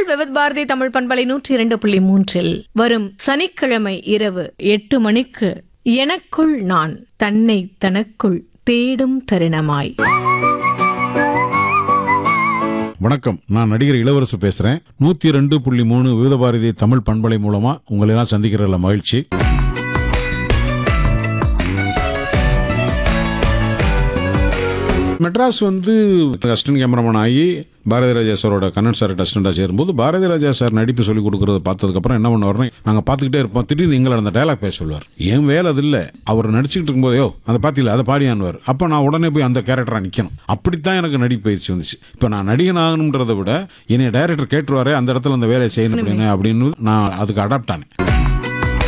விவத் பாரதி தமிழ் பண்பலை நூற்றி இரண்டு புள்ளி மூன்றில் வரும் சனிக்கிழமை இரவு எட்டு மணிக்கு எனக்குள் நான் தன்னை தனக்குள் தேடும் தருணமாய் வணக்கம் நான் நடிகர் இளவரசு பேசுறேன் நூத்தி ரெண்டு புள்ளி மூணு விவித பாரதி தமிழ் பண்பலை மூலமா உங்களை எல்லாம் சந்திக்கிறதுல மகிழ்ச்சி மெட்ராஸ் வந்து அசிஸ்டன்ட் கேமராமேன் ஆகி பாரதி ராஜா சாரோட கண்ணன் சார் அசிஸ்டண்டாக சேரும்போது பாரதி ராஜா சார் நடிப்பு சொல்லி கொடுக்கறத பார்த்ததுக்கப்புறம் என்ன பண்ணுவார்னு நாங்கள் பார்த்துக்கிட்டே இருப்போம் திடீர்னு எங்களை அந்த டைலாக் பேச சொல்லுவார் என் வேலை அது இல்லை அவர் நடிச்சுக்கிட்டு இருக்கும்போதே அதை பார்த்தீங்களா அதை பாடியான்வார் அப்போ நான் உடனே போய் அந்த கேரக்டராக நிற்கணும் அப்படித்தான் எனக்கு நடிப்பு பயிற்சி வந்துச்சு இப்போ நான் நடிகன் ஆகணுன்றதை விட என்னை டைரக்டர் கேட்டுருவாரே அந்த இடத்துல அந்த வேலையை செய்யணும் அப்படின்னு அப்படின்னு நான் அதுக்கு அடாப்ட் ஆனேன்